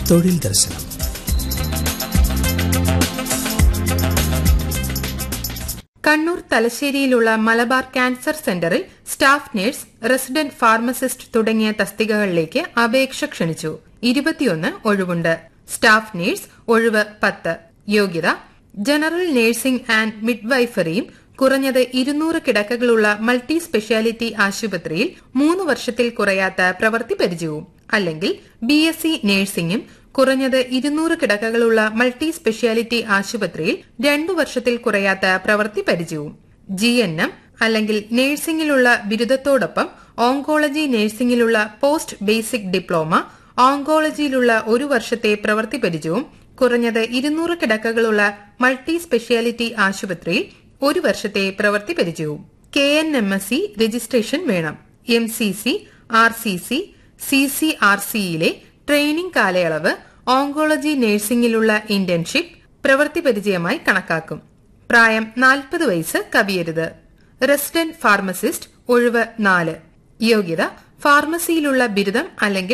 തൊഴിൽ ദർശനം കണ്ണൂർ തലശ്ശേരിയിലുള്ള മലബാർ ക്യാൻസർ സെന്ററിൽ സ്റ്റാഫ് നഴ്സ് റെസിഡന്റ് ഫാർമസിസ്റ്റ് തുടങ്ങിയ തസ്തികകളിലേക്ക് അപേക്ഷ ക്ഷണിച്ചു ഇരുപത്തിയൊന്ന് ഒഴിവുണ്ട് സ്റ്റാഫ് നഴ്സ് ഒഴിവ് പത്ത് യോഗ്യത ജനറൽ നഴ്സിംഗ് ആൻഡ് മിഡ്വൈഫറിയും കുറഞ്ഞത് ഇരുന്നൂറ് കിടക്കകളുള്ള മൾട്ടി സ്പെഷ്യാലിറ്റി ആശുപത്രിയിൽ മൂന്ന് വർഷത്തിൽ കുറയാത്ത പ്രവൃത്തി പരിചയവും അല്ലെങ്കിൽ ബി എസ് സി നഴ്സിംഗും കുറഞ്ഞത് ഇരുന്നൂറ് കിടക്കകളുള്ള മൾട്ടി സ്പെഷ്യാലിറ്റി ആശുപത്രിയിൽ രണ്ടു വർഷത്തിൽ കുറയാത്ത പ്രവൃത്തി പരിചയവും ജി എൻ എം അല്ലെങ്കിൽ നഴ്സിംഗിലുള്ള ബിരുദത്തോടൊപ്പം ഓങ്കോളജി നഴ്സിംഗിലുള്ള പോസ്റ്റ് ബേസിക് ഡിപ്ലോമ ഓങ്കോളജിയിലുള്ള ഒരു വർഷത്തെ പ്രവൃത്തി പരിചയവും കുറഞ്ഞത് ഇരുന്നൂറ് കിടക്കകളുള്ള മൾട്ടി സ്പെഷ്യാലിറ്റി ആശുപത്രിയിൽ ഒരു വർഷത്തെ പ്രവൃത്തി പരിചയവും K N M S C registration വേണം M C C R C C C C R സിയിലെ ട്രെയിനിംഗ് കാലയളവ് ഓങ്കോളജി നഴ്സിംഗിലുള്ള ഇന്റേൺഷിപ്പ് പ്രവൃത്തി പരിചയമായി കണക്കാക്കും പ്രായം നാൽപ്പത് വയസ്സ് കവിയരുത് റെസിഡന്റ് ഫാർമസിസ്റ്റ് ഒഴിവ് നാല് യോഗ്യത ഫാർമസിയിലുള്ള ബിരുദം അല്ലെങ്കിൽ